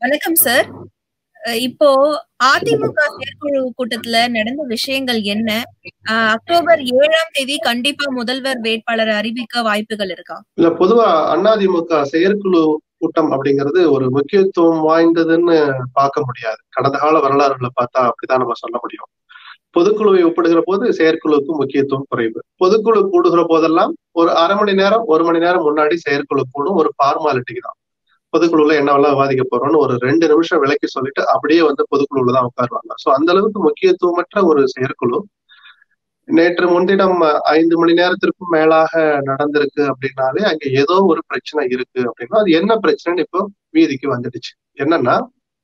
வணக்கம் சார் அஹ் இப்போ அதிமுக செயற்குழு கூட்டத்துல நடந்த விஷயங்கள் என்ன அஹ் அக்டோபர் ஏழாம் தேதி கண்டிப்பா முதல்வர் வேட்பாளர் அறிவிக்க வாய்ப்புகள் இருக்கா இல்ல பொதுவா அதிமுக செயற்குழு கூட்டம் அப்படிங்கிறது ஒரு முக்கியத்துவம் வாய்ந்ததுன்னு பார்க்க முடியாது கடந்த கால வரலாறுகளை பார்த்தா அப்படிதான் நம்ம சொல்ல முடியும் பொதுக்குழுவை ஒப்பிடுகிற போது செயற்குழுவுக்கு முக்கியத்துவம் குறைவு பொதுக்குழு கூடுகிற போதெல்லாம் ஒரு அரை மணி நேரம் ஒரு மணி நேரம் முன்னாடி செயற்குழு கூடும் ஒரு ஃபார்மாலிட்டிக்கு தான் பொதுக்குழுல என்னவெல்லாம் விவாதிக்க போறோம்னு ஒரு ரெண்டு நிமிஷம் விளக்கி சொல்லிட்டு அப்படியே வந்து பொதுக்குழுல தான் உட்காருவாங்க சோ அந்த அளவுக்கு முக்கியத்துவமற்ற ஒரு செயற்குழு நேற்று முன்தினம் ஐந்து மணி நேரத்திற்கும் மேலாக நடந்திருக்கு அப்படின்னாலே அங்க ஏதோ ஒரு பிரச்சனை இருக்கு அப்படின்னா அது என்ன பிரச்சனைன்னு இப்போ வீதிக்கு வந்துடுச்சு என்னன்னா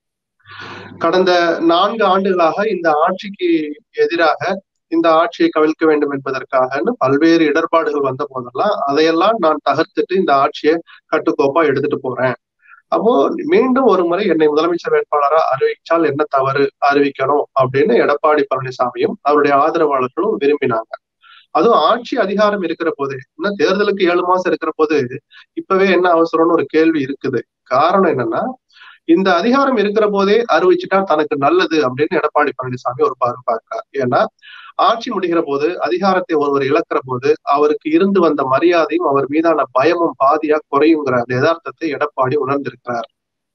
கடந்த நான்கு ஆண்டுகளாக இந்த ஆட்சிக்கு எதிராக இந்த ஆட்சியை கவிழ்க்க வேண்டும் என்பதற்காகன்னு பல்வேறு இடர்பாடுகள் வந்த போதெல்லாம் அதையெல்லாம் நான் தகர்த்துட்டு இந்த ஆட்சியை கட்டுக்கோப்பா எடுத்துட்டு போறேன் அப்போ மீண்டும் ஒரு முறை என்னை முதலமைச்சர் வேட்பாளரா அறிவிச்சால் என்ன தவறு அறிவிக்கணும் அப்படின்னு எடப்பாடி பழனிசாமியும் அவருடைய ஆதரவாளர்களும் விரும்பினாங்க அதுவும் ஆட்சி அதிகாரம் இருக்கிற போது இன்னும் தேர்தலுக்கு ஏழு மாசம் இருக்கிற போது இப்பவே என்ன அவசரம்னு ஒரு கேள்வி இருக்குது காரணம் என்னன்னா இந்த அதிகாரம் இருக்கிற போதே அறிவிச்சுட்டா தனக்கு நல்லது அப்படின்னு எடப்பாடி பழனிசாமி ஒரு பார்வை பார்க்கிறார் ஏன்னா ஆட்சி முடிகிற போது அதிகாரத்தை ஒருவர் இழக்கிற போது அவருக்கு இருந்து வந்த மரியாதையும் அவர் மீதான பயமும் பாதியா குறையுங்கிற அந்த யதார்த்தத்தை எடப்பாடி உணர்ந்திருக்கிறார்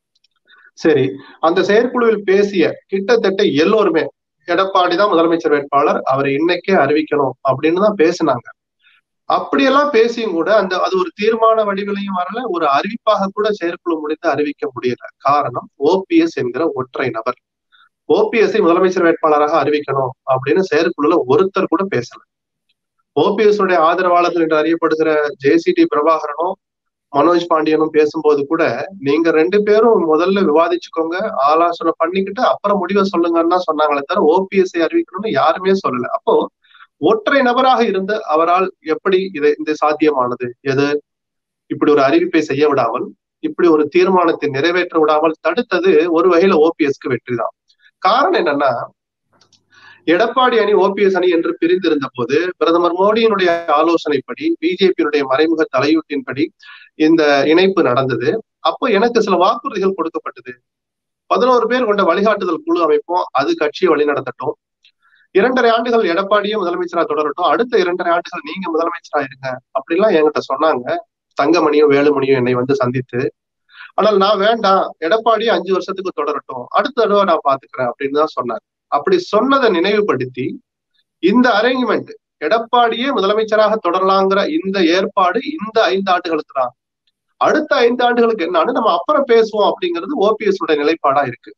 சரி அந்த செயற்குழுவில் பேசிய கிட்டத்தட்ட எல்லோருமே எடப்பாடி தான் முதலமைச்சர் வேட்பாளர் அவரை இன்னைக்கே அறிவிக்கணும் அப்படின்னு தான் பேசினாங்க அப்படியெல்லாம் பேசியும் கூட அந்த அது ஒரு தீர்மான வடிவிலையும் வரல ஒரு அறிவிப்பாக கூட செயற்குழு முடிந்து அறிவிக்க முடியல காரணம் ஓபிஎஸ் என்கிற ஒற்றை நபர் ஓபிஎஸ்ஐ முதலமைச்சர் வேட்பாளராக அறிவிக்கணும் அப்படின்னு செயற்குழுல ஒருத்தர் கூட பேசல ஓபிஎஸ் உடைய ஆதரவாளர்கள் என்று அறியப்படுகிற ஜேசிடி பிரபாகரனும் மனோஜ் பாண்டியனும் பேசும்போது கூட நீங்க ரெண்டு பேரும் முதல்ல விவாதிச்சுக்கோங்க ஆலோசனை பண்ணிக்கிட்டு அப்புறம் முடிவை சொல்லுங்கன்னா சொன்னாங்களே தவிர ஓபிஎஸ்ஐ அறிவிக்கணும்னு யாருமே சொல்லல அப்போ ஒற்றை நபராக இருந்து அவரால் எப்படி இது இந்த சாத்தியமானது எது இப்படி ஒரு அறிவிப்பை செய்ய விடாமல் இப்படி ஒரு தீர்மானத்தை நிறைவேற்ற விடாமல் தடுத்தது ஒரு வகையில ஓபிஎஸ்க்கு வெற்றிதான் காரணம் என்னன்னா எடப்பாடி அணி ஓபிஎஸ் அணி என்று பிரிந்திருந்த போது பிரதமர் மோடியினுடைய ஆலோசனைப்படி பிஜேபியினுடைய மறைமுக தலையீட்டின்படி இந்த இணைப்பு நடந்தது அப்போ எனக்கு சில வாக்குறுதிகள் கொடுக்கப்பட்டது பதினோரு பேர் கொண்ட வழிகாட்டுதல் குழு அமைப்போம் அது கட்சியை வழிநடத்தட்டும் இரண்டரை ஆண்டுகள் எடப்பாடியே முதலமைச்சரா தொடரட்டும் அடுத்த இரண்டரை ஆண்டுகள் நீங்க முதலமைச்சரா இருங்க அப்படிலாம் என்கிட்ட சொன்னாங்க தங்கமணியும் வேலுமணியும் என்னை வந்து சந்தித்து ஆனால் நான் வேண்டாம் எடப்பாடி அஞ்சு வருஷத்துக்கு தொடரட்டும் அடுத்த தடவை நான் பாத்துக்கிறேன் அப்படின்னு தான் சொன்னார் அப்படி சொன்னதை நினைவுபடுத்தி இந்த அரேஞ்ச்மெண்ட் எடப்பாடியே முதலமைச்சராக தொடரலாங்கிற இந்த ஏற்பாடு இந்த ஐந்து ஆண்டுகளுக்கு தான் அடுத்த ஐந்து ஆண்டுகளுக்கு என்னன்னு நம்ம அப்புறம் பேசுவோம் அப்படிங்கிறது ஓபிஎஸ் உடைய நிலைப்பாடா இருக்கு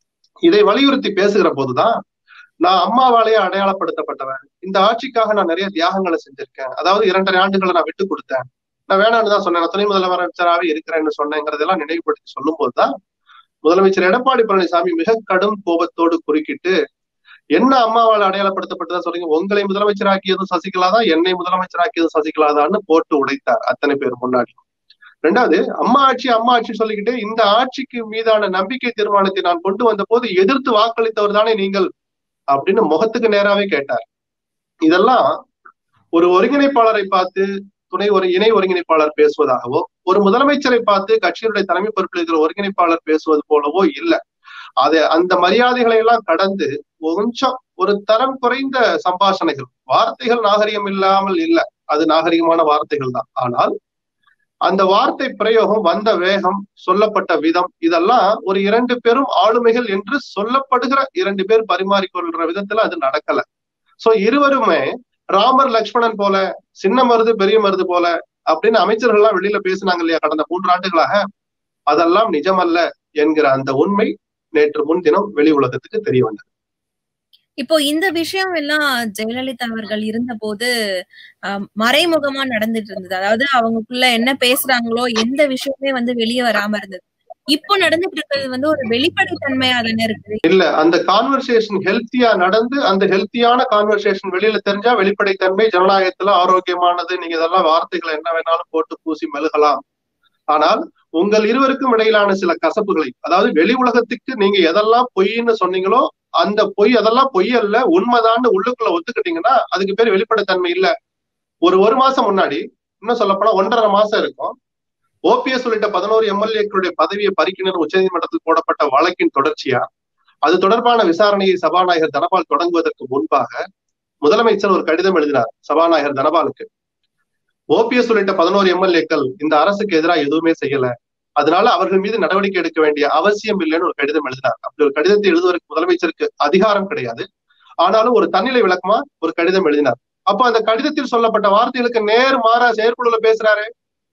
இதை வலியுறுத்தி பேசுகிற போதுதான் நான் அம்மாவாலேயே அடையாளப்படுத்தப்பட்டவன் இந்த ஆட்சிக்காக நான் நிறைய தியாகங்களை செஞ்சிருக்கேன் அதாவது இரண்டரை ஆண்டுகளை நான் விட்டு கொடுத்தேன் நான் வேணான்னு தான் சொன்னேன் துணை முதலமைச்சராகவே இருக்கிறேன்னு சொன்னேங்கிறதெல்லாம் நினைவுபடுத்தி சொல்லும் போதுதான் முதலமைச்சர் எடப்பாடி பழனிசாமி மிக கடும் கோபத்தோடு குறுக்கிட்டு என்ன அம்மாவால் அடையாளப்படுத்தப்பட்டதா சொல்றீங்க உங்களை முதலமைச்சராக்கியதும் சசிகலா தான் என்னை முதலமைச்சராக்கியதும் சசிகலாதான்னு போட்டு உடைத்தார் அத்தனை பேர் முன்னாடி ரெண்டாவது அம்மா ஆட்சி அம்மா ஆட்சி சொல்லிக்கிட்டு இந்த ஆட்சிக்கு மீதான நம்பிக்கை தீர்மானத்தை நான் கொண்டு வந்த போது எதிர்த்து வாக்களித்தவர் தானே நீங்கள் அப்படின்னு முகத்துக்கு நேராவே கேட்டார் இதெல்லாம் ஒரு ஒருங்கிணைப்பாளரை பார்த்து துணை ஒரு இணை ஒருங்கிணைப்பாளர் பேசுவதாகவோ ஒரு முதலமைச்சரை பார்த்து கட்சியினுடைய தலைமை பொறுப்பில் இருக்கிற ஒருங்கிணைப்பாளர் பேசுவது போலவோ இல்லை அது அந்த மரியாதைகளை எல்லாம் கடந்து கொஞ்சம் ஒரு தரம் குறைந்த சம்பாஷணைகள் வார்த்தைகள் நாகரிகம் இல்லாமல் இல்லை அது நாகரிகமான வார்த்தைகள் தான் ஆனால் அந்த வார்த்தை பிரயோகம் வந்த வேகம் சொல்லப்பட்ட விதம் இதெல்லாம் ஒரு இரண்டு பேரும் ஆளுமைகள் என்று சொல்லப்படுகிற இரண்டு பேர் பரிமாறிக்கொள்ற விதத்துல அது நடக்கல சோ இருவருமே ராமர் லக்ஷ்மணன் போல சின்ன மருது பெரிய மருது போல அப்படின்னு அமைச்சர்கள்லாம் வெளியில பேசினாங்க இல்லையா கடந்த மூன்று ஆண்டுகளாக அதெல்லாம் நிஜமல்ல என்கிற அந்த உண்மை நேற்று முன்தினம் வெளி உலகத்துக்கு தெரிய வந்தது இப்போ இந்த விஷயம் எல்லாம் ஜெயலலிதா அவர்கள் இருந்த போது மறைமுகமா நடந்துட்டு இருந்தது அதாவது அவங்களுக்குள்ள என்ன பேசுறாங்களோ எந்த விஷயமே வந்து வெளியே வராம இருந்தது இப்போ நடந்துட்டு இருக்கிறது வந்து ஒரு வெளிப்படைத்தன்மையா தானே இருக்குது இல்ல அந்த கான்வர்சேஷன் ஹெல்த்தியா நடந்து அந்த ஹெல்த்தியான கான்வர்சேஷன் வெளியில தெரிஞ்சா வெளிப்படைத்தன்மை ஜனநாயகத்துல ஆரோக்கியமானது நீங்க இதெல்லாம் வார்த்தைகளை என்ன வேணாலும் போட்டு பூசி மெழுகலாம் ஆனால் உங்கள் இருவருக்கும் இடையிலான சில கசப்புகளை அதாவது வெளி உலகத்துக்கு நீங்க எதெல்லாம் பொய்ன்னு சொன்னீங்களோ அந்த பொய் அதெல்லாம் பொய் அல்ல உண்மைதான்னு உள்ளுக்குள்ள ஒத்துக்கிட்டீங்கன்னா அதுக்கு பேர் வெளிப்படைத்தன்மை இல்ல ஒரு ஒரு மாசம் முன்னாடி இன்னும் சொல்ல போனா ஒன்றரை மாசம் இருக்கும் ஓபிஎஸ் உள்ளிட்ட பதினோரு எம்எல்ஏக்களுடைய பதவியை பறிக்கணும்னு உச்சநீதிமன்றத்தில் போடப்பட்ட வழக்கின் தொடர்ச்சியா அது தொடர்பான விசாரணையை சபாநாயகர் தனபால் தொடங்குவதற்கு முன்பாக முதலமைச்சர் ஒரு கடிதம் எழுதினார் சபாநாயகர் தனபாலுக்கு ஓபிஎஸ் உள்ளிட்ட பதினோரு எம்எல்ஏக்கள் இந்த அரசுக்கு எதிராக எதுவுமே செய்யல அதனால அவர்கள் மீது நடவடிக்கை எடுக்க வேண்டிய அவசியம் இல்லைன்னு ஒரு கடிதம் எழுதினார் அப்படி ஒரு கடிதத்தை எழுதுவதற்கு முதலமைச்சருக்கு அதிகாரம் கிடையாது ஆனாலும் ஒரு தன்னிலை விளக்கமா ஒரு கடிதம் எழுதினார் அப்ப அந்த கடிதத்தில் சொல்லப்பட்ட வார்த்தைகளுக்கு நேர் மாறா செயற்குழுல பேசுறாரு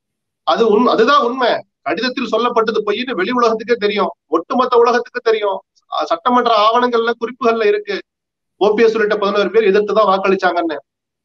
அது உண் அதுதான் உண்மை கடிதத்தில் சொல்லப்பட்டது பொய்ன்னு வெளி உலகத்துக்கே தெரியும் ஒட்டுமொத்த உலகத்துக்கு தெரியும் சட்டமன்ற ஆவணங்கள்ல குறிப்புகள்ல இருக்கு ஓபிஎஸ் உள்ளிட்ட பதினோரு பேர் எதிர்த்து தான் வாக்களிச்சாங்கன்னு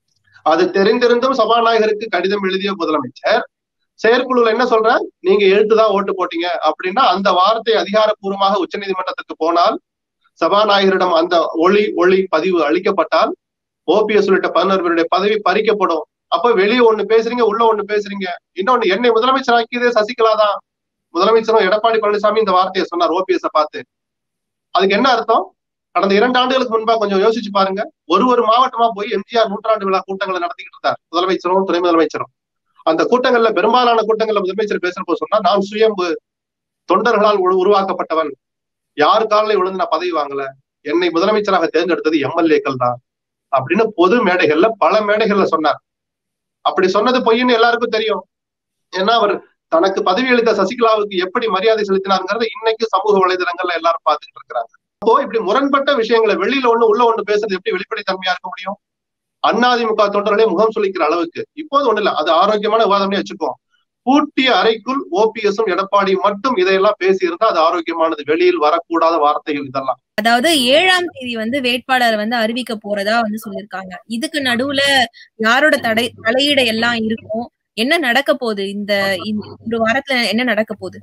அது தெரிந்திருந்தும் சபாநாயகருக்கு கடிதம் எழுதிய முதலமைச்சர் செயற்குழுல என்ன சொல்ற நீங்க எழுத்துதான் ஓட்டு போட்டீங்க அப்படின்னா அந்த வார்த்தை அதிகாரப்பூர்வமாக உச்சநீதிமன்றத்துக்கு போனால் சபாநாயகரிடம் அந்த ஒளி ஒளி பதிவு அளிக்கப்பட்டால் ஓபிஎஸ் உள்ளிட்ட பதினோரு பேருடைய பதவி பறிக்கப்படும் அப்ப வெளியே ஒண்ணு பேசுறீங்க உள்ள ஒண்ணு பேசுறீங்க இன்னொன்னு என்னை முதலமைச்சர் ஆக்கியதே சசிகலா தான் முதலமைச்சரும் எடப்பாடி பழனிசாமி இந்த வார்த்தையை சொன்னார் ஓபிஎஸ் பார்த்து அதுக்கு என்ன அர்த்தம் கடந்த இரண்டு ஆண்டுகளுக்கு முன்பா கொஞ்சம் யோசிச்சு பாருங்க ஒரு ஒரு மாவட்டமா போய் எம்ஜிஆர் நூற்றாண்டு விழா கூட்டங்களை நடத்திக்கிட்டு இருந்தார் முதலமைச்சரும் துணை முதலமைச்சரும் அந்த கூட்டங்கள்ல பெரும்பாலான கூட்டங்கள்ல முதலமைச்சர் பேசுறப்போ சொன்னா நான் சுயம்பு தொண்டர்களால் உருவாக்கப்பட்டவன் யாரு காலில் விழுந்து நான் பதவி வாங்கல என்னை முதலமைச்சராக தேர்ந்தெடுத்தது எம்எல்ஏக்கள் தான் அப்படின்னு பொது மேடைகள்ல பல மேடைகள்ல சொன்னார் அப்படி சொன்னது பொய்ன்னு எல்லாருக்கும் தெரியும் ஏன்னா அவர் தனக்கு பதவி அளித்த சசிகலாவுக்கு எப்படி மரியாதை செலுத்தினாருங்கிறத இன்னைக்கு சமூக வலைதளங்கள்ல எல்லாரும் பார்த்துக்கிட்டு இருக்கிறாங்க அப்போ இப்படி முரண்பட்ட விஷயங்களை வெளியில ஒண்ணு உள்ள ஒண்ணு பேசுறது எப்படி வெளிப்படைத்தன்மையா இருக்க முடியும் அண்ணாதிமுக தொண்டர்களே முகம் சொல்லிக்கிற அளவுக்கு இப்போது ஒண்ணு இல்ல அது ஆரோக்கியமான விவாதம்னே வச்சுக்கோம் கூட்டிய அறைக்குள் ஓபிஎஸும் எடப்பாடி மட்டும் இதையெல்லாம் பேசி இருந்தா அது ஆரோக்கியமானது வெளியில் வரக்கூடாத வார்த்தைகள் இதெல்லாம் அதாவது ஏழாம் தேதி வந்து வேட்பாளர் வந்து அறிவிக்க போறதா வந்து சொல்லிருக்காங்க இதுக்கு நடுவுல யாரோட தடை தலையீட எல்லாம் இருக்கும் என்ன நடக்க போகுது இந்த ஒரு வாரத்துல என்ன நடக்க போகுது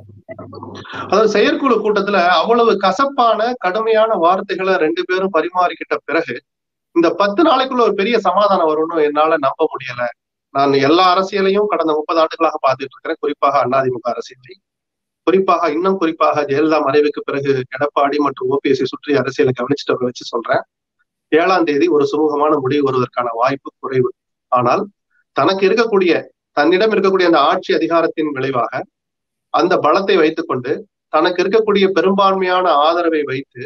அதாவது செயற்குழு கூட்டத்துல அவ்வளவு கசப்பான கடுமையான வார்த்தைகளை ரெண்டு பேரும் பரிமாறிக்கிட்ட பிறகு இந்த பத்து நாளைக்குள்ள ஒரு பெரிய சமாதானம் வரும்னு என்னால நம்ப முடியல நான் எல்லா அரசியலையும் கடந்த முப்பது ஆண்டுகளாக பார்த்துட்டு இருக்கிறேன் குறிப்பாக அதிமுக அரசியலை குறிப்பாக இன்னும் குறிப்பாக ஜெயலலிதா மறைவுக்கு பிறகு எடப்பாடி மற்றும் ஓபிஎஸ்ஐ சுற்றி அரசியலை கவனிச்சுட்டு வச்சு சொல்றேன் ஏழாம் தேதி ஒரு சுமூகமான முடிவு வருவதற்கான வாய்ப்பு குறைவு ஆனால் தனக்கு இருக்கக்கூடிய தன்னிடம் இருக்கக்கூடிய அந்த ஆட்சி அதிகாரத்தின் விளைவாக அந்த பலத்தை வைத்துக்கொண்டு தனக்கு இருக்கக்கூடிய பெரும்பான்மையான ஆதரவை வைத்து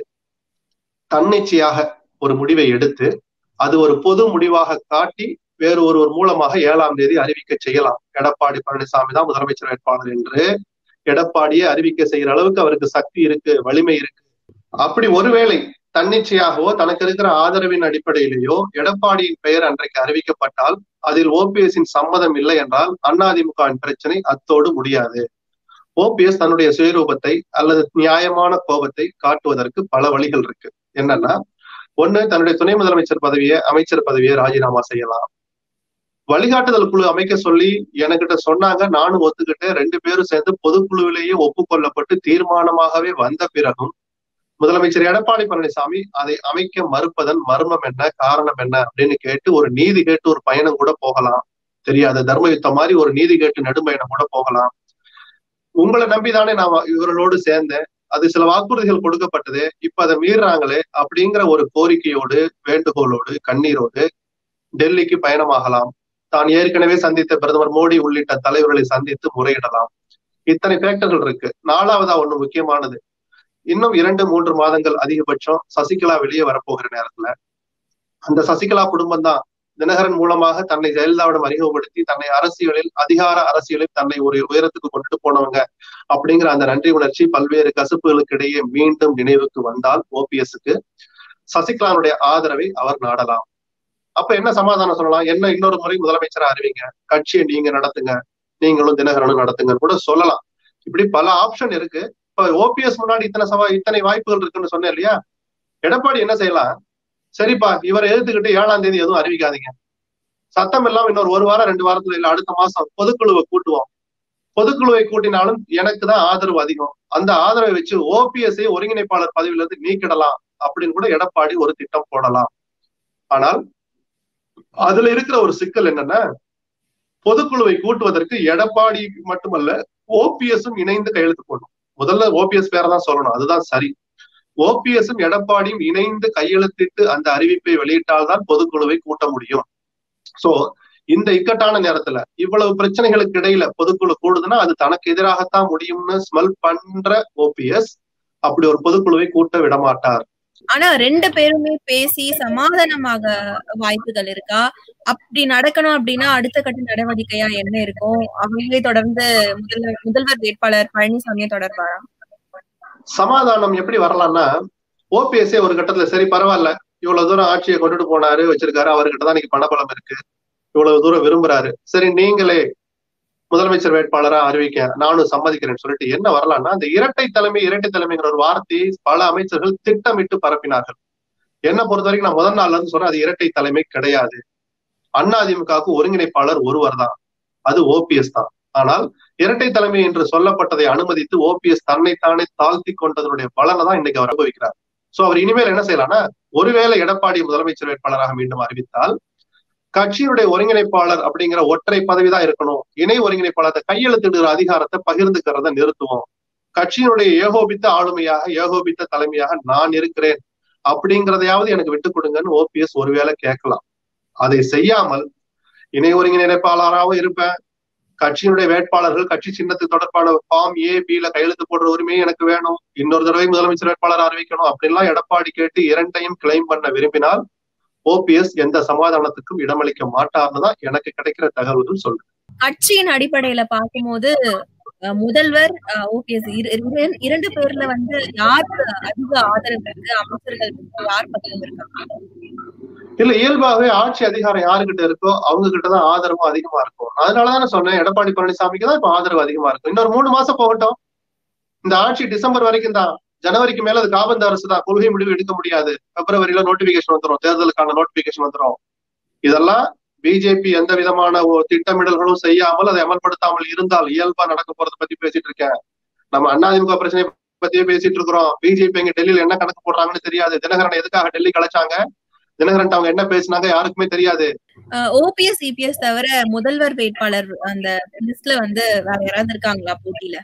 தன்னிச்சையாக ஒரு முடிவை எடுத்து அது ஒரு பொது முடிவாக காட்டி வேறு ஒருவர் மூலமாக ஏழாம் தேதி அறிவிக்க செய்யலாம் எடப்பாடி பழனிசாமி தான் முதலமைச்சர் வேட்பாளர் என்று எடப்பாடியே அறிவிக்க செய்யற அளவுக்கு அவருக்கு சக்தி இருக்கு வலிமை இருக்கு அப்படி ஒருவேளை தன்னிச்சையாகவோ தனக்கு இருக்கிற ஆதரவின் அடிப்படையிலேயோ எடப்பாடியின் பெயர் அன்றைக்கு அறிவிக்கப்பட்டால் அதில் ஓபிஎஸ்ஸின் சம்மதம் இல்லை என்றால் அதிமுகவின் பிரச்சனை அத்தோடு முடியாது ஓபிஎஸ் தன்னுடைய சுயரூபத்தை அல்லது நியாயமான கோபத்தை காட்டுவதற்கு பல வழிகள் இருக்கு என்னன்னா ஒண்ணு தன்னுடைய துணை முதலமைச்சர் பதவியை அமைச்சர் பதவியை ராஜினாமா செய்யலாம் வழிகாட்டுதல் குழு அமைக்க சொல்லி என்கிட்ட சொன்னாங்க நானும் ஒத்துக்கிட்டு ரெண்டு பேரும் சேர்ந்து பொதுக்குழுவிலேயே ஒப்புக்கொள்ளப்பட்டு தீர்மானமாகவே வந்த பிறகும் முதலமைச்சர் எடப்பாடி பழனிசாமி அதை அமைக்க மறுப்பதன் மர்மம் என்ன காரணம் என்ன அப்படின்னு கேட்டு ஒரு நீதி கேட்டு ஒரு பயணம் கூட போகலாம் தெரியாது தர்ம யுத்தம் மாதிரி ஒரு நீதி கேட்டு நெடும்பயணம் கூட போகலாம் உங்களை நம்பிதானே நான் இவர்களோடு சேர்ந்தேன் அது சில வாக்குறுதிகள் கொடுக்கப்பட்டது இப்ப அதை மீறாங்களே அப்படிங்கிற ஒரு கோரிக்கையோடு வேண்டுகோளோடு கண்ணீரோடு டெல்லிக்கு பயணமாகலாம் தான் ஏற்கனவே சந்தித்த பிரதமர் மோடி உள்ளிட்ட தலைவர்களை சந்தித்து முறையிடலாம் இத்தனை ஃபேக்டர்கள் இருக்கு நாலாவதா ஒண்ணு முக்கியமானது இன்னும் இரண்டு மூன்று மாதங்கள் அதிகபட்சம் சசிகலா வெளியே வரப்போகிற நேரத்துல அந்த சசிகலா குடும்பம் தான் தினகரன் மூலமாக தன்னை ஜெயலலிதாவிடம் அறிமுகப்படுத்தி தன்னை அரசியலில் அதிகார அரசியலில் தன்னை ஒரு உயரத்துக்கு கொண்டுட்டு போனவங்க அப்படிங்கிற அந்த நன்றி உணர்ச்சி பல்வேறு கசுப்புகளுக்கு இடையே மீண்டும் நினைவுக்கு வந்தால் ஓபிஎஸ்க்கு சசிகலாவுடைய ஆதரவை அவர் நாடலாம் அப்ப என்ன சமாதானம் சொல்லலாம் என்ன இன்னொரு முறை முதலமைச்சரா அறிவிங்க கட்சியை நீங்க நடத்துங்க நீங்களும் தினகரனும் நடத்துங்க கூட சொல்லலாம் இப்படி பல ஆப்ஷன் இருக்கு இப்ப ஓபிஎஸ் முன்னாடி இத்தனை சவா இத்தனை வாய்ப்புகள் இருக்குன்னு சொன்னேன் இல்லையா எடப்பாடி என்ன செய்யலாம் சரிப்பா இவரை எதிர்த்துக்கிட்டு ஏழாம் தேதி எதுவும் அறிவிக்காதீங்க சத்தம் எல்லாம் இன்னொரு ஒரு வாரம் ரெண்டு வாரத்துல இல்ல அடுத்த மாசம் பொதுக்குழுவை கூட்டுவோம் பொதுக்குழுவை கூட்டினாலும் எனக்கு தான் ஆதரவு அதிகம் அந்த ஆதரவை வச்சு ஓபிஎஸ்ஐ ஒருங்கிணைப்பாளர் பதவியிலிருந்து நீக்கிடலாம் அப்படின்னு கூட எடப்பாடி ஒரு திட்டம் போடலாம் ஆனால் அதுல இருக்கிற ஒரு சிக்கல் என்னன்னா பொதுக்குழுவை கூட்டுவதற்கு எடப்பாடி மட்டுமல்ல ஓபிஎஸும் இணைந்து கையெழுத்து போடணும் முதல்ல ஓபிஎஸ் பேரை தான் சொல்லணும் அதுதான் சரி ஓபிஎஸும் எடப்பாடியும் இணைந்து கையெழுத்திட்டு அந்த அறிவிப்பை வெளியிட்டால்தான் பொதுக்குழுவை கூட்ட முடியும் சோ இந்த இக்கட்டான நேரத்துல இவ்வளவு பிரச்சனைகளுக்கு இடையில பொதுக்குழு கூடுதுன்னா அது தனக்கு எதிராகத்தான் முடியும்னு ஸ்மெல் பண்ற ஓபிஎஸ் அப்படி ஒரு பொதுக்குழுவை கூட்ட விடமாட்டார் ஆனா ரெண்டு பேருமே பேசி சமாதானமாக வாய்ப்புகள் இருக்கா அப்படி நடக்கணும் அப்படின்னா அடுத்த கட்ட நடவடிக்கையா என்ன இருக்கும் அவங்களே தொடர்ந்து முதல்வர் முதல்வர் வேட்பாளர் பழனிசாமியை தொடர்பாரா சமாதானம் எப்படி வரலாம்னா ஓபிஎஸ்ஏ ஒரு கட்டத்துல சரி பரவாயில்ல இவ்வளவு தூரம் ஆட்சியை கொண்டுட்டு போனாரு வச்சிருக்காரு அவர்கிட்ட தான் இன்னைக்கு பணபலம் இருக்கு இவ்வளவு தூரம் விரும்புறாரு சரி நீங்களே முதலமைச்சர் வேட்பாளரா அறிவிக்க நானும் சம்மதிக்கிறேன்னு சொல்லிட்டு என்ன வரலாம்னா அந்த இரட்டை தலைமை இரட்டை தலைமைங்கிற ஒரு வார்த்தையை பல அமைச்சர்கள் திட்டமிட்டு பரப்பினார்கள் என்ன பொறுத்த வரைக்கும் நான் முதல் நாள்ல இருந்து சொல்றேன் அது இரட்டை தலைமை கிடையாது அதிமுகவுக்கு ஒருங்கிணைப்பாளர் ஒருவர் தான் அது ஓபிஎஸ் தான் ஆனால் இரட்டை தலைமை என்று சொல்லப்பட்டதை அனுமதித்து ஓபிஎஸ் தன்னைத்தானே தாழ்த்தி கொண்டதனுடைய பலனை தான் இன்னைக்கு அவர் அனுபவிக்கிறார் சோ அவர் இனிமேல் என்ன செய்யலாம்னா ஒருவேளை எடப்பாடி முதலமைச்சர் வேட்பாளராக மீண்டும் அறிவித்தால் கட்சியினுடைய ஒருங்கிணைப்பாளர் அப்படிங்கிற ஒற்றை பதவி தான் இருக்கணும் இணை ஒருங்கிணைப்பாளர் கையெழுத்திடுகிற அதிகாரத்தை பகிர்ந்துக்கிறத நிறுத்துவோம் கட்சியினுடைய ஏகோபித்த ஆளுமையாக ஏகோபித்த தலைமையாக நான் இருக்கிறேன் அப்படிங்கிறதையாவது எனக்கு விட்டுக் கொடுங்கன்னு ஓபிஎஸ் ஒருவேளை கேட்கலாம் அதை செய்யாமல் இணை ஒருங்கிணைப்பாளராகவும் இருப்பேன் கட்சியினுடைய வேட்பாளர்கள் கட்சி சின்னத்துக்கு தொடர்பான ஃபார்ம் ஏ பில கையெழுத்து போடுற உரிமையை எனக்கு வேணும் இன்னொரு தடவை முதலமைச்சர் வேட்பாளர் அறிவிக்கணும் அப்படின்லாம் எடப்பாடி கேட்டு இரண்டையும் கிளைம் பண்ண விரும்பினால் ஓபிஎஸ் எந்த சமாதானத்துக்கும் இடமளிக்க மாட்டார்னு தான் எனக்கு கிடைக்கிற தகவல்கள் சொல்றேன் கட்சியின் அடிப்படையில பார்க்கும்போது முதல்வர் ஓபிஎஸ் இரண்டு பேர்ல வந்து யாருக்கு அதிக ஆதரவு இருக்கு அமைச்சர்கள் யார் பக்கம் இருக்காங்க இல்ல இயல்பாகவே ஆட்சி அதிகாரம் யாருகிட்ட இருக்கோ அவங்க கிட்டதான் ஆதரவும் அதிகமா இருக்கும் அதனாலதானே சொன்னேன் எடப்பாடி பழனிசாமிக்கு தான் இப்ப ஆதரவு அதிகமா இருக்கும் இன்னொரு மூணு மாசம் போகட்டும் இந்த ஆட்சி டிசம்பர் வரைக்கும் தான் ஜனவரிக்கு மேல அது காபந்த அரசு தான் கொள்கை முடிவு எடுக்க முடியாது பிப்ரவரியில நோட்டிபிகேஷன் வந்துடும் தேர்தலுக்கான நோட்டிபிகேஷன் வந்துடும் இதெல்லாம் பிஜேபி எந்த விதமான திட்டமிடல்களும் செய்யாமல் அதை அமல்படுத்தாமல் இருந்தால் இயல்பா நடக்க போறதை பத்தி பேசிட்டு இருக்கேன் நம்ம அதிமுக பிரச்சனை பத்தியே பேசிட்டு இருக்கிறோம் பிஜேபி எங்க டெல்லியில என்ன கணக்கு போடுறாங்கன்னு தெரியாது தினகரன் எதுக்காக டெல்லி கலைச்சாங்க தினகரன் அவங்க என்ன பேசினாங்க யாருக்குமே தெரியாது ஓபிஎஸ் இபிஎஸ் தவிர முதல்வர் வேட்பாளர் அந்த லிஸ்ட்ல வந்து வேற யாராவது இருக்காங்களா போட்டியில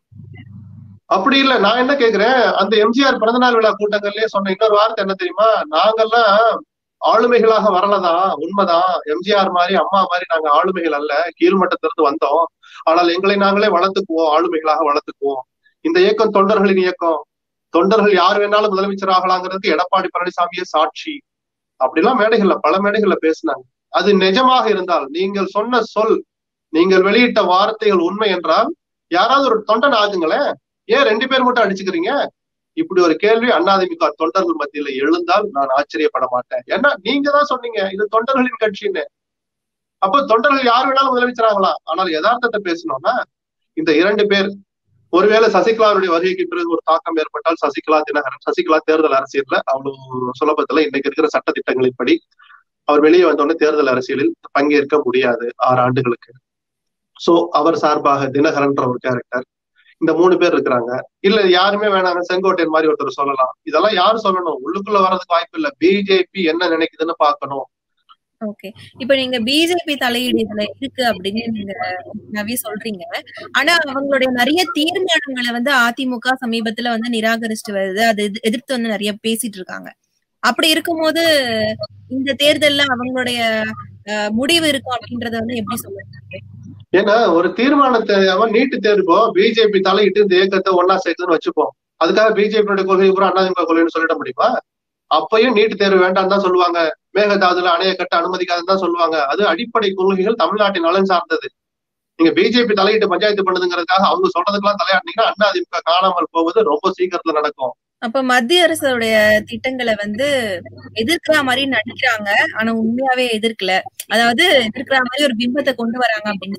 அப்படி இல்ல நான் என்ன கேக்குறேன் அந்த எம்ஜிஆர் பிறந்தநாள் விழா கூட்டங்கள்லயே சொன்ன இன்னொரு வார்த்தை என்ன தெரியுமா நாங்கெல்லாம் ஆளுமைகளாக வரலதான் உண்மைதான் எம்ஜிஆர் மாதிரி அம்மா மாதிரி நாங்க ஆளுமைகள் அல்ல கீழ்மட்டத்திலிருந்து வந்தோம் ஆனால் எங்களை நாங்களே வளர்த்துக்குவோம் ஆளுமைகளாக வளர்த்துக்குவோம் இந்த இயக்கம் தொண்டர்களின் இயக்கம் தொண்டர்கள் யார் வேணாலும் முதலமைச்சர் ஆகலாங்கிறதுக்கு எடப்பாடி பழனிசாமியே சாட்சி அப்படிலாம் மேடைகள்ல பல மேடைகள்ல பேசினாங்க அது நிஜமாக இருந்தால் நீங்கள் சொன்ன சொல் நீங்கள் வெளியிட்ட வார்த்தைகள் உண்மை என்றால் யாராவது ஒரு தொண்டன் ஆகுங்களேன் ஏன் ரெண்டு பேர் மட்டும் அடிச்சுக்கிறீங்க இப்படி ஒரு கேள்வி அண்ணாதிமுக தொண்டர்கள் மத்தியில எழுந்தால் நான் ஆச்சரியப்பட மாட்டேன் ஏன்னா நீங்க தான் சொன்னீங்க இது தொண்டர்களின் கட்சின்னு அப்ப தொண்டர்கள் யார் வேணாலும் முதலமைச்சராங்களா ஆனால் யதார்த்தத்தை பேசணும்னா இந்த இரண்டு பேர் ஒருவேளை சசிகலாவுடைய வருகைக்கு பிறகு ஒரு தாக்கம் ஏற்பட்டால் சசிகலா தினகரன் சசிகலா தேர்தல் அரசியல்ல அவ்வளவு சுலபத்துல இன்னைக்கு இருக்கிற சட்ட திட்டங்களின்படி அவர் வெளியே வந்தோடனே தேர்தல் அரசியலில் பங்கேற்க முடியாது ஆறு ஆண்டுகளுக்கு சோ அவர் சார்பாக தினகரன்ற ஒரு கேரக்டர் இந்த மூணு பேர் இருக்கிறாங்க இல்ல யாருமே வேணாங்க செங்கோட்டையன் மாதிரி ஒருத்தர் சொல்லலாம் இதெல்லாம் யாரு சொல்லணும் உள்ளுக்குள்ள வர்றதுக்கு வாய்ப்பு இல்ல பிஜேபி என்ன நினைக்குதுன்னு பாக்கணும் ஓகே இப்ப நீங்க பிஜேபி தலையீடு இதுல இருக்கு அப்படின்னு நீங்க நவி சொல்றீங்க ஆனா அவங்களுடைய நிறைய தீர்மானங்களை வந்து அதிமுக சமீபத்துல வந்து நிராகரிச்சுட்டு வருது அது எதிர்த்து வந்து நிறைய பேசிட்டு இருக்காங்க அப்படி இருக்கும்போது இந்த தேர்தல்ல அவங்களுடைய முடிவு இருக்கும் அப்படின்றத வந்து எப்படி சொல்லுங்க ஏன்னா ஒரு தீர்மானத்தை அவன் நீட்டு தேர்வோ பிஜேபி தலையிட்டு இந்த இயக்கத்தை ஒன்னா சேர்க்குதுன்னு வச்சுப்போம் அதுக்காக பிஜேபியோட கொள்கை பூரா அதிமுக கொள்கைன்னு சொல்லிட முடியுமா அப்பயும் நீட்டு தேர்வு வேண்டாம் தான் சொல்லுவாங்க மேகதாதுல அணைய கட்ட அனுமதிக்காதுன்னு தான் சொல்லுவாங்க அது அடிப்படை கொள்கைகள் தமிழ்நாட்டின் நலன் சார்ந்தது நீங்க பிஜேபி தலையிட்டு பஞ்சாயத்து பண்ணுதுங்கிறதுக்காக அவங்க சொல்றதுக்கெல்லாம் தலையாட்டினீங்கன்னா அண்ணா அதிமுக காணாமல் போவது ரொம்ப சீக்கிரத்துல நடக்கும் அப்ப மத்திய அரசுடைய திட்டங்களை வந்து எதிர்க்கிற மாதிரி நடிக்கிறாங்க ஆனா உண்மையாவே எதிர்க்கல அதாவது எதிர்க்கிற மாதிரி ஒரு பிம்பத்தை கொண்டு வராங்க அப்படின்னு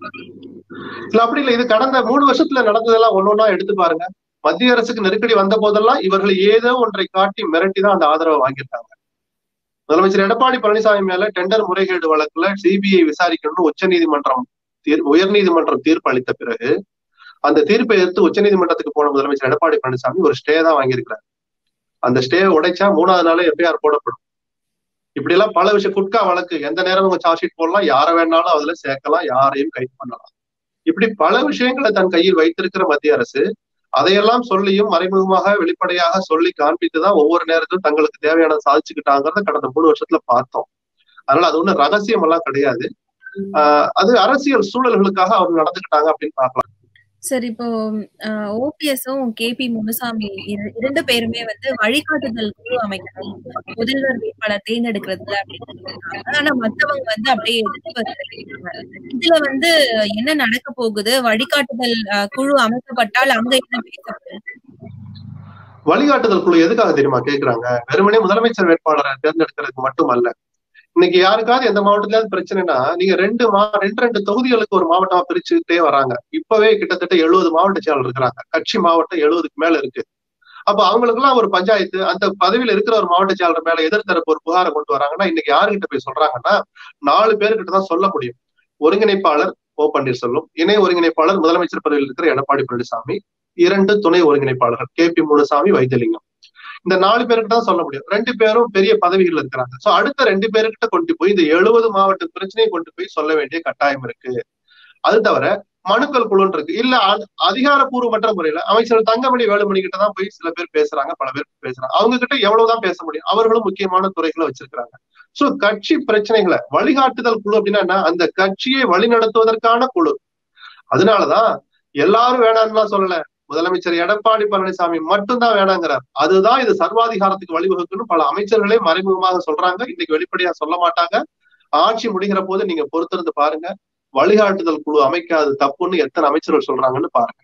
இல்ல அப்படி இல்ல இது கடந்த மூணு வருஷத்துல நடந்ததெல்லாம் ஒன்னொன்னா எடுத்து பாருங்க மத்திய அரசுக்கு நெருக்கடி வந்த போதெல்லாம் இவர்கள் ஏதோ ஒன்றை காட்டி மிரட்டி தான் அந்த ஆதரவை வாங்கியிருக்காங்க முதலமைச்சர் எடப்பாடி பழனிசாமி மேல டெண்டர் முறைகேடு வழக்குல சிபிஐ விசாரிக்கணும்னு உச்ச நீதிமன்றம் தீர் உயர் நீதிமன்றம் தீர்ப்பு அளித்த பிறகு அந்த தீர்ப்பை எடுத்து உச்சநீதிமன்றத்துக்கு போன முதலமைச்சர் எடப்பாடி பழனிசாமி ஒரு ஸ்டே தான் வாங்கியிருக்கிறார் அந்த ஸ்டே உடைச்சா மூணாவது நாளே எஃப்ஐஆர் போடப்படும் இப்படி எல்லாம் பல விஷயம் குட்கா வழக்கு எந்த நேரம் உங்க சார்ஜ் ஷீட் போடலாம் யாரை வேணாலும் அதுல சேர்க்கலாம் யாரையும் கைது பண்ணலாம் இப்படி பல விஷயங்களை தன் கையில் வைத்திருக்கிற மத்திய அரசு அதையெல்லாம் சொல்லியும் மறைமுகமாக வெளிப்படையாக சொல்லி காண்பித்துதான் ஒவ்வொரு நேரத்திலும் தங்களுக்கு தேவையானதை சாதிச்சுக்கிட்டாங்கிறத கடந்த மூணு வருஷத்துல பார்த்தோம் அதனால அது ஒண்ணு ரகசியம் எல்லாம் கிடையாது ஆஹ் அது அரசியல் சூழல்களுக்காக அவர் நடந்துக்கிட்டாங்க அப்படின்னு பார்க்கலாம் சரி இப்போ ஓபிஎஸும் கேபி முனுசாமி இர- இரண்டு பேருமே வந்து வழிகாட்டுதல் குழு அமைக்கணும் முதல்வர் வேட்பாளர் தேர்ந்தெடுக்கிறதுல அப்படின்னு சொல்லியிருக்காங்க ஆனா மத்தவங்க வந்து அப்படியே எதிர்ப்பு தெரிவிக்கிறாங்க இதுல வந்து என்ன நடக்க போகுது வழிகாட்டுதல் அஹ், குழு அமைக்கப்பட்டால் அங்க என்ன பேசப்படும் வழிகாட்டுதல் குழு எதுக்காக தெரியுமா கேக்குறாங்க வெறுமனே முதலமைச்சர் வேட்பாளரை தேர்ந்தெடுக்கிறதுக்கு மட்டும் அல்ல இன்னைக்கு யாருக்காவது எந்த மாவட்டத்திலாவது பிரச்சனைனா நீங்க ரெண்டு மா ரெண்டு ரெண்டு தொகுதிகளுக்கு ஒரு மாவட்டமா பிரிச்சுக்கிட்டே வராங்க இப்பவே கிட்டத்தட்ட எழுபது மாவட்ட செயலர் இருக்கிறாங்க கட்சி மாவட்டம் எழுபதுக்கு மேல இருக்கு அப்ப அவங்களுக்கு எல்லாம் ஒரு பஞ்சாயத்து அந்த பதவியில இருக்கிற ஒரு மாவட்ட செயலர் மேல எதிர்த்தரப்பு ஒரு புகாரை கொண்டு வராங்கன்னா இன்னைக்கு யாருகிட்ட போய் சொல்றாங்கன்னா நாலு பேர்கிட்ட தான் சொல்ல முடியும் ஒருங்கிணைப்பாளர் ஓ பன்னீர்செல்வம் இணை ஒருங்கிணைப்பாளர் முதலமைச்சர் பதவியில் இருக்கிற எடப்பாடி பழனிசாமி இரண்டு துணை ஒருங்கிணைப்பாளர்கள் கே பி முனுசாமி வைத்தியலிங்கம் இந்த நாலு பேருக்கு தான் சொல்ல முடியும் ரெண்டு பேரும் பெரிய பதவிகள் இருக்கிறாங்க சோ அடுத்த ரெண்டு பேருக்கிட்ட கொண்டு போய் இந்த எழுபது மாவட்ட பிரச்சனையை கொண்டு போய் சொல்ல வேண்டிய கட்டாயம் இருக்கு அது தவிர மனுக்கள் குழுன்னு இருக்கு இல்ல அ- அதிகாரப்பூர்வமற்ற முறையில அமைச்சர் தங்கமணி வேலுமணி கிட்ட தான் போய் சில பேர் பேசுறாங்க பல பேர் பேசுறாங்க அவங்க கிட்ட எவ்வளவுதான் பேச முடியும் அவர்களும் முக்கியமான துறைகளை வச்சிருக்கிறாங்க சோ கட்சி பிரச்சனைகளை வழிகாட்டுதல் குழு அப்படின்னா என்ன? அந்த கட்சியை வழிநடத்துவதற்கான குழு அதனாலதான் எல்லாரும் வேணாம்னு சொல்லல முதலமைச்சர் எடப்பாடி பழனிசாமி மட்டும்தான் வேணாங்கிறார் அதுதான் இது சர்வாதிகாரத்துக்கு வழிவகுக்குன்னு பல அமைச்சர்களே மறைமுகமாக சொல்றாங்க இன்னைக்கு வெளிப்படையா சொல்ல மாட்டாங்க ஆட்சி முடிகிற போது நீங்க பொறுத்திருந்து பாருங்க வழிகாட்டுதல் குழு அமைக்காது தப்புன்னு எத்தனை அமைச்சர்கள் சொல்றாங்கன்னு பாருங்க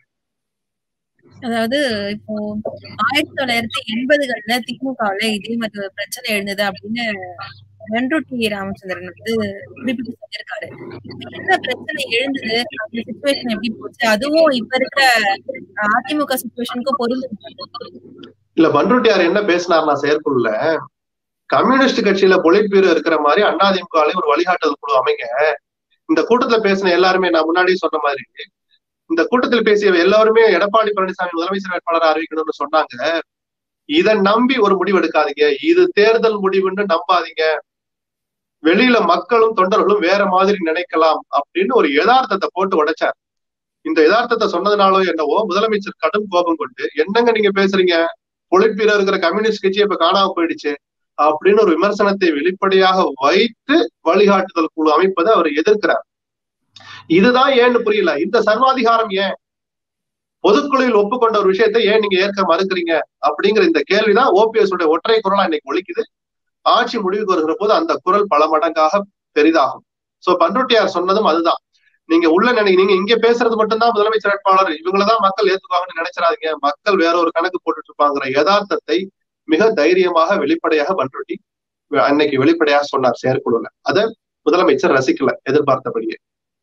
அதாவது இப்போ ஆயிரத்தி தொள்ளாயிரத்தி எண்பதுகள்ல திமுகவுல இதே மாதிரி ஒரு பிரச்சனை எழுந்தது அப்படின்னு வெண்ருட்டி ராமச்சந்திரன் வந்து குறிப்பிட்டு சொல்லியிருக்காரு என்ன பிரச்சனை எழுந்தது அந்த சுச்சுவேஷன் எப்படி போச்சு அதுவும் இப்ப இருக்கிற அதிமுக சுச்சுவேஷனுக்கும் பொருந்து இல்ல பன்ருட்டியார் என்ன பேசினார்னா செயற்குழுல கம்யூனிஸ்ட் கட்சியில பொலிட் பியூரோ இருக்கிற மாதிரி அதிமுகலே ஒரு வழிகாட்டுதல் குழு அமைங்க இந்த கூட்டத்துல பேசின எல்லாருமே நான் முன்னாடியே சொன்ன மாதிரி இந்த கூட்டத்தில் பேசிய எல்லாருமே எடப்பாடி பழனிசாமி முதலமைச்சர் வேட்பாளர் அறிவிக்கணும்னு சொன்னாங்க இதை நம்பி ஒரு முடிவு எடுக்காதீங்க இது தேர்தல் முடிவுன்னு நம்பாதீங்க வெளியில மக்களும் தொண்டர்களும் வேற மாதிரி நினைக்கலாம் அப்படின்னு ஒரு யதார்த்தத்தை போட்டு உடைச்சார் இந்த யதார்த்தத்தை சொன்னதுனாலோ என்னவோ முதலமைச்சர் கடும் கோபம் கொண்டு என்னங்க நீங்க பேசுறீங்க பொலிட் பீரோ இருக்கிற கம்யூனிஸ்ட் கட்சி இப்ப காணாம போயிடுச்சு அப்படின்னு ஒரு விமர்சனத்தை வெளிப்படையாக வைத்து வழிகாட்டுதல் குழு அமைப்பதை அவர் எதிர்க்கிறார் இதுதான் ஏன்னு புரியல இந்த சர்வாதிகாரம் ஏன் பொதுக்குழுவில் ஒப்புக்கொண்ட ஒரு விஷயத்தை ஏன் நீங்க ஏற்க மறுக்கிறீங்க அப்படிங்கிற இந்த கேள்விதான் ஓபிஎஸ் உடைய ஒற்றை குரலா இன்னைக்கு ஒழிக்குது ஆட்சி முடிவுக்கு வருகிற போது அந்த குரல் பல மடங்காக பெரிதாகும் சோ பண்ருட்டியார் சொன்னதும் அதுதான் நீங்க உள்ள நினை நீங்க இங்க பேசுறது மட்டும்தான் முதலமைச்சர் வேட்பாளர் இவங்களதான் மக்கள் ஏத்துக்குவாங்கன்னு நினைச்சிடாதீங்க மக்கள் வேற ஒரு கணக்கு போட்டுட்டு இருப்பாங்கிற யதார்த்தத்தை மிக தைரியமாக வெளிப்படையாக பண்ருட்டி அன்னைக்கு வெளிப்படையாக சொன்னார் செயற்குழுல அதை முதலமைச்சர் ரசிக்கல எதிர்பார்த்தபடியே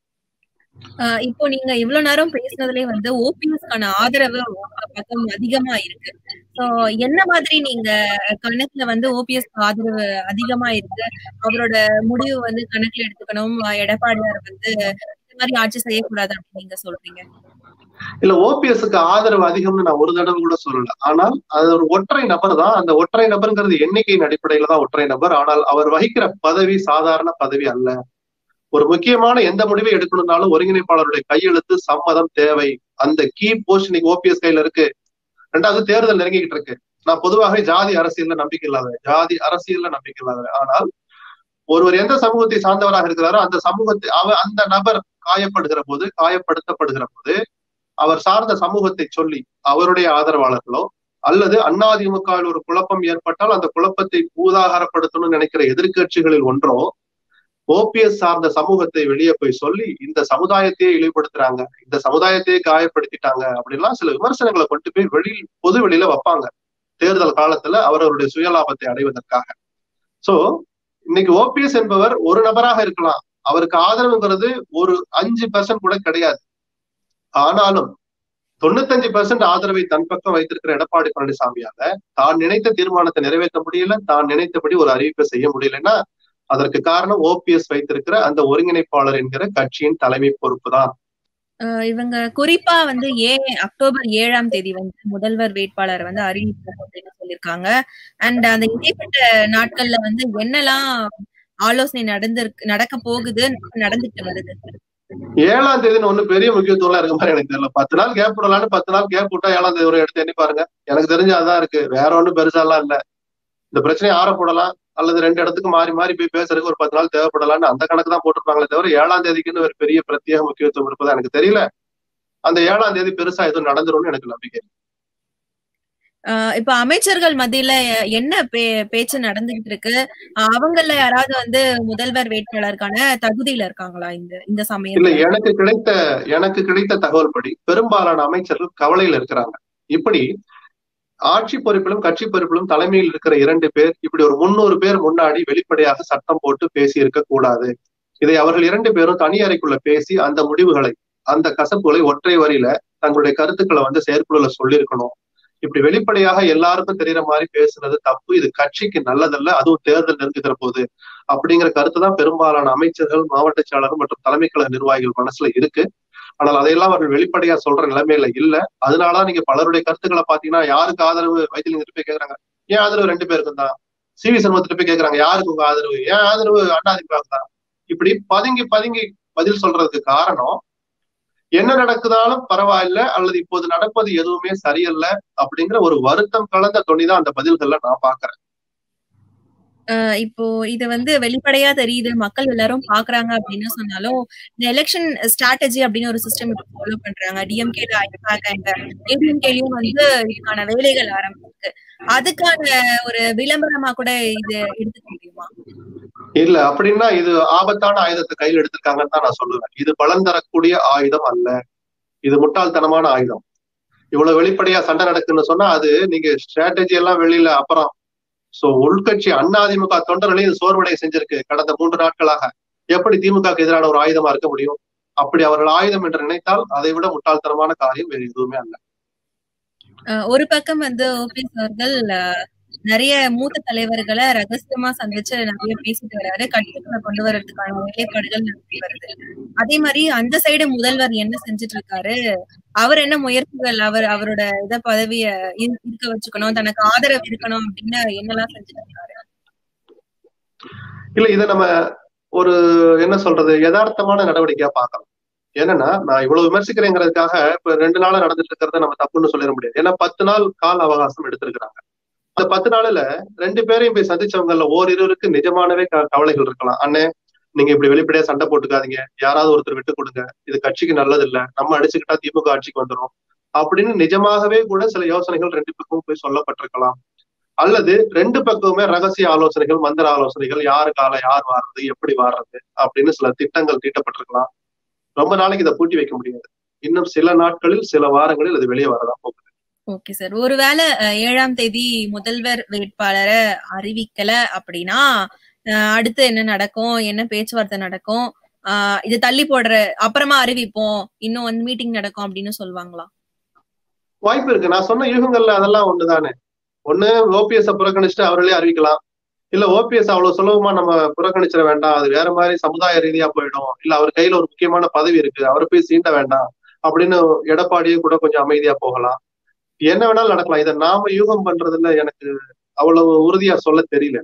ஆஹ் இப்போ நீங்க இவ்வளவு நேரம் பேசுனதுலயே வந்து ஓபிஎஸ்க்கான ஆதரவு உங்க பக்கம் அதிகமா இருக்கு சோ என்ன மாதிரி நீங்க கணக்குல வந்து ஓபிஎஸ் ஆதரவு அதிகமா இருக்கு அவரோட முடிவு வந்து கணக்குல எடுத்துக்கணும் ஆஹ் எடப்பாடியார் வந்து இந்த மாதிரி ஆட்சி செய்யக்கூடாது அப்படின்னு நீங்க சொல்றீங்க இல்ல ஓபிஎஸ்க்கு ஆதரவு அதிகம்னு நான் ஒரு தடவை கூட சொல்லல ஆனால் அது ஒரு ஒற்றை நபர் தான் அந்த ஒற்றை நபர்ங்கிறது எண்ணிக்கையின் அடிப்படையில தான் ஒற்றை நபர் ஆனால் அவர் வகிக்கிற பதவி சாதாரண பதவி அல்ல ஒரு முக்கியமான எந்த முடிவை எடுக்கணும்னாலும் ஒருங்கிணைப்பாளருடைய கையெழுத்து சம்மதம் தேவை அந்த கீ போஸ்ட் இன்னைக்கு ஓபிஎஸ் கையில இருக்கு ரெண்டாவது தேர்தல் நெருங்கிக்கிட்டு இருக்கு நான் பொதுவாகவே ஜாதி அரசியல்ல நம்பிக்கை இல்லாத ஜாதி அரசியல்ல நம்பிக்கை இல்லாத ஆனால் ஒருவர் எந்த சமூகத்தை சார்ந்தவராக இருக்கிறாரோ அந்த சமூகத்தை அவ அந்த நபர் காயப்படுகிற போது காயப்படுத்தப்படுகிற போது அவர் சார்ந்த சமூகத்தை சொல்லி அவருடைய ஆதரவாளர்களோ அல்லது அதிமுகவில் ஒரு குழப்பம் ஏற்பட்டால் அந்த குழப்பத்தை பூதாகரப்படுத்தணும்னு நினைக்கிற எதிர்கட்சிகளில் ஒன்றோ ஓபிஎஸ் சார்ந்த சமூகத்தை வெளியே போய் சொல்லி இந்த சமுதாயத்தையே இழிவுபடுத்துறாங்க இந்த சமுதாயத்தையே காயப்படுத்திட்டாங்க அப்படின்லாம் சில விமர்சனங்களை கொண்டு போய் வெளியில் பொது வெளியில வைப்பாங்க தேர்தல் காலத்துல அவரவருடைய சுயலாபத்தை அடைவதற்காக சோ இன்னைக்கு ஓபிஎஸ் என்பவர் ஒரு நபராக இருக்கலாம் அவருக்கு ஆதரவுங்கிறது ஒரு அஞ்சு பெர்சன்ட் கூட கிடையாது ஆனாலும் தொண்ணூத்தஞ்சு பெர்சன்ட் ஆதரவை தன் பக்கம் வைத்திருக்கிற எடப்பாடி பழனிசாமியால தான் நினைத்த தீர்மானத்தை நிறைவேற்ற முடியல தான் நினைத்தபடி ஒரு அறிவிப்பை செய்ய முடியலன்னா அதற்கு காரணம் ஓபிஎஸ் வைத்திருக்கிற அந்த ஒருங்கிணைப்பாளர் என்கிற கட்சியின் தலைமை பொறுப்பு தான் இவங்க குறிப்பா வந்து ஏன் அக்டோபர் ஏழாம் தேதி வந்து முதல்வர் வேட்பாளர் வந்து அறிவிப்போம் அப்படின்னு சொல்லியிருக்காங்க அண்ட் அந்த இடைப்பட்ட நாட்கள்ல வந்து என்னெல்லாம் ஆலோசனை நடந்திருக்கு நடக்க போகுது நடந்துட்டு வருது ஏழாம் தேதினு ஒண்ணு பெரிய முக்கியத்துவம் இருக்க மாதிரி எனக்கு தெரியல பத்து நாள் கேப் விடலான்னு பத்து நாள் கேப் விட்டா ஏழாம் தேதி ஒரு எடுத்து எண்ணி பாருங்க எனக்கு தெரிஞ்சு அதான் இருக்கு வேற ஒண்ணும் பெருசாலாம் இல்ல இந்த பிரச்சனையை ஆற போடலாம் அல்லது ரெண்டு இடத்துக்கு மாறி மாறி போய் பேசுறதுக்கு ஒரு பத்து நாள் தேவைப்படலாம்னு அந்த கணக்கு தான் போட்டிருப்பாங்களே தவிர ஏழாம் தேதிக்குன்னு ஒரு பெரிய பிரத்யேக முக்கியத்துவம் இருப்பதா எனக்கு தெரியல அந்த ஏழாம் தேதி பெருசா எதுவும் நடந்துரும்னு எனக்கு நம்பிக்கை இப்ப அமைச்சர்கள் மத்தியில என்ன பே பேச்சு நடந்துகிட்டு இருக்கு அவங்கள யாராவது வந்து முதல்வர் வேட்பாளருக்கான தகுதியில இருக்காங்களா இந்த இந்த இல்ல சமயம் எனக்கு கிடைத்த எனக்கு கிடைத்த தகவல் படி பெரும்பாலான அமைச்சர்கள் கவலையில இருக்கிறாங்க இப்படி ஆட்சி பொறுப்பிலும் கட்சி பொறுப்பிலும் தலைமையில் இருக்கிற இரண்டு பேர் இப்படி ஒரு முன்னூறு பேர் முன்னாடி வெளிப்படையாக சட்டம் போட்டு பேசி இருக்க கூடாது இதை அவர்கள் இரண்டு பேரும் தனி அறைக்குள்ள பேசி அந்த முடிவுகளை அந்த கசப்புகளை ஒற்றை வரியில தங்களுடைய கருத்துக்களை வந்து செயற்குழுல சொல்லியிருக்கணும் இப்படி வெளிப்படையாக எல்லாருக்கும் தெரியற மாதிரி பேசுறது தப்பு இது கட்சிக்கு நல்லதல்ல அதுவும் தேர்தல் நெருங்குகிற போது அப்படிங்கிற கருத்து தான் பெரும்பாலான அமைச்சர்கள் மாவட்ட செயலாளர் மற்றும் தலைமை கழக நிர்வாகிகள் மனசுல இருக்கு ஆனால் அதையெல்லாம் அவர்கள் வெளிப்படையா சொல்ற நிலைமையில இல்ல அதனாலதான் நீங்க பலருடைய கருத்துக்களை பாத்தீங்கன்னா யாருக்கு ஆதரவு வைத்தியலிங்க போய் கேக்குறாங்க ஏன் ஆதரவு ரெண்டு பேருக்கும் தான் சி வி சண்முகத்திட்ட போய் கேக்குறாங்க யாருக்கு உங்க ஆதரவு ஏன் ஆதரவு அண்ணாதிமுக தான் இப்படி பதுங்கி பதுங்கி பதில் சொல்றதுக்கு காரணம் என்ன நடக்குதாலும் பரவாயில்ல அல்லது இப்போது நடப்பது எதுவுமே சரியல்ல அப்படிங்கிற ஒரு வருத்தம் கலந்த துணிதான் அந்த பதில்கள்ல நான் பாக்குறேன் இப்போ இது வந்து வெளிப்படையா தெரியுது மக்கள் எல்லாரும் பாக்குறாங்க அப்படின்னு சொன்னாலும் இந்த எலெக்ஷன் ஸ்ட்ராட்டஜி அப்படின்னு ஒரு சிஸ்டம் ஃபாலோ பண்றாங்க டிஎம்கேல ஐபாக் அண்ட் ஏடிஎம்கேலயும் வந்து இதுக்கான வேலைகள் ஆரம்பிச்சிருக்கு அதுக்கான ஒரு விளம்பரமா கூட இது எடுத்துக்க முடியுமா இல்ல அப்படின்னா இது ஆபத்தான ஆயுதத்தை கையில் எடுத்திருக்காங்கன்னு தான் நான் சொல்லுவேன் இது பலன் தரக்கூடிய ஆயுதம் அல்ல இது முட்டாள்தனமான ஆயுதம் இவ்வளவு வெளிப்படையா சண்டை நடக்குன்னு சொன்னா அது நீங்க ஸ்ட்ராட்டஜி எல்லாம் வெளியில அப்புறம் சோ உள்கட்சி அதிமுக தொண்டர்களையும் இது சோர்வடைய செஞ்சிருக்கு கடந்த மூன்று நாட்களாக எப்படி திமுக எதிரான ஒரு ஆயுதமா இருக்க முடியும் அப்படி அவர்கள் ஆயுதம் என்று நினைத்தால் அதை விட முட்டாள்தனமான காரியம் வேறு எதுவுமே அல்ல ஒரு பக்கம் வந்து ஓபிஎஸ் அவர்கள் நிறைய மூத்த தலைவர்களை ரகசியமா சந்திச்சு நிறைய பேசிட்டு வர்றாரு கட்சிகளை கொண்டு வர்றதுக்கான வேலைப்பாடுகள் நடத்தி வருது அதே மாதிரி அந்த சைடு முதல்வர் என்ன செஞ்சுட்டு இருக்காரு அவர் என்ன முயற்சிகள் அவர் அவரோட இத பதவிய இருக்க வச்சுக்கணும் தனக்கு ஆதரவு இருக்கணும் அப்படின்னு என்னெல்லாம் செஞ்சுட்டு இருக்காரு இல்ல இத நம்ம ஒரு என்ன சொல்றது யதார்த்தமான நடவடிக்கையா பார்க்கலாம் என்னன்னா நான் இவ்வளவு விமர்சிக்கிறேங்கிறதுக்காக இப்ப ரெண்டு நாளா நடந்துட்டு இருக்கிறத நம்ம தப்புன்னு சொல்லிட முடியாது ஏன்னா பத்து நாள் கால அவகாசம் எடுத்திருக்கிறாங்க அந்த பத்து நாள்ல ரெண்டு பேரையும் போய் சந்திச்சவங்கல்ல ஓரிருவருக்கு நிஜமானவே கவலைகள் இருக்கலாம் அண்ணே நீங்க இப்படி வெளிப்படையா சண்டை போட்டுக்காதீங்க யாராவது ஒருத்தர் விட்டு கொடுங்க இது கட்சிக்கு நல்லது இல்ல நம்ம அடிச்சுக்கிட்டா திமுக ஆட்சிக்கு வந்துடும் அப்படின்னு நிஜமாகவே கூட சில யோசனைகள் ரெண்டு பக்கமும் போய் சொல்லப்பட்டிருக்கலாம் அல்லது ரெண்டு பக்கமுமே ரகசிய ஆலோசனைகள் மந்திர ஆலோசனைகள் யாரு கால யார் வாடுறது எப்படி வாடுறது அப்படின்னு சில திட்டங்கள் தீட்டப்பட்டிருக்கலாம் ரொம்ப நாளைக்கு இதை பூட்டி வைக்க முடியாது இன்னும் சில நாட்களில் சில வாரங்களில் இது வெளியே வரதான் போகுது ஓகே சார் ஒருவேளை ஏழாம் தேதி முதல்வர் வேட்பாளரை அறிவிக்கல அப்படின்னா அடுத்து என்ன நடக்கும் என்ன பேச்சுவார்த்தை நடக்கும் ஆஹ் இது தள்ளி போடுற அப்புறமா அறிவிப்போம் இன்னும் வந்து மீட்டிங் நடக்கும் அப்படின்னு சொல்லுவாங்களா வாய்ப்பு இருக்கு நான் சொன்ன யூகங்கள்ல அதெல்லாம் ஒண்ணுதானே ஒண்ணு ஓபிஎஸ் புறக்கணிச்சுட்டு அவர்களே அறிவிக்கலாம் இல்ல ஓபிஎஸ் அவ்வளவு சுலபமா நம்ம புறக்கணிச்சிட வேண்டாம் அது வேற மாதிரி சமுதாய ரீதியா போயிடும் இல்ல அவர் கையில ஒரு முக்கியமான பதவி இருக்கு அவரை போய் சீண்ட வேண்டாம் அப்படின்னு எடப்பாடியும் கூட கொஞ்சம் அமைதியா போகலாம் என்ன வேணாலும் நடக்கலாம் இதை நாம யூகம் பண்றதுல எனக்கு அவ்வளவு உறுதியா சொல்ல தெரியல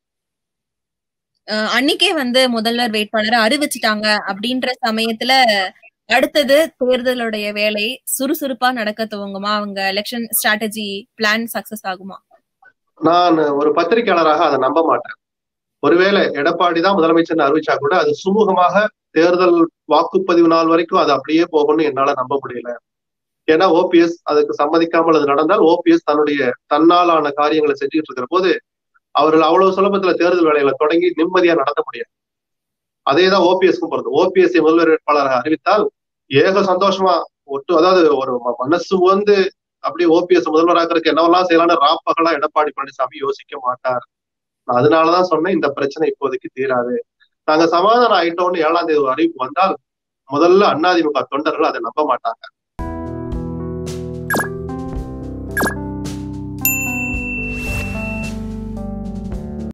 அன்னைக்கே வந்து முதல்வர் வேட்பாளரை அறிவிச்சிட்டாங்க அப்படின்ற சமயத்துல அடுத்தது தேர்தலுடைய வேலை சுறுசுறுப்பா நடக்க துவங்குமா அவங்க எலெக்ஷன் ஸ்ட்ராட்டஜி பிளான் சக்சஸ் ஆகுமா நான் ஒரு பத்திரிகையாளராக அதை நம்ப மாட்டேன் ஒருவேளை எடப்பாடி தான் முதலமைச்சர் அறிவிச்சா கூட அது சுமூகமாக தேர்தல் வாக்குப்பதிவு நாள் வரைக்கும் அது அப்படியே போகும்னு என்னால நம்ப முடியல ஏன்னா ஓபிஎஸ் அதுக்கு சம்மதிக்காமல் அது நடந்தால் ஓபிஎஸ் தன்னுடைய தன்னாலான காரியங்களை செஞ்சுட்டு இருக்கிற போது அவர்கள் அவ்வளவு சுலபத்துல தேர்தல் வேலைகளை தொடங்கி நிம்மதியா நடத்த முடியாது அதேதான் ஓபிஎஸ்க்கும் போறது ஓபிஎஸ் முதல்வர் வேட்பாளராக அறிவித்தால் ஏக சந்தோஷமா ஒட்டு அதாவது ஒரு மனசு வந்து அப்படியே ஓபிஎஸ் முதல்வராக்கிறதுக்கு என்னவெல்லாம் செய்யலாம்னு ராப்பகலா எடப்பாடி பழனிசாமி யோசிக்க மாட்டார் நான் அதனாலதான் சொன்னேன் இந்த பிரச்சனை இப்போதைக்கு தீராது நாங்க சமாதானம் ஆயிட்டோம்னு ஏழாம் தேதி அறிவிப்பு வந்தால் முதல்ல அதிமுக தொண்டர்கள் அதை நம்ப மாட்டாங்க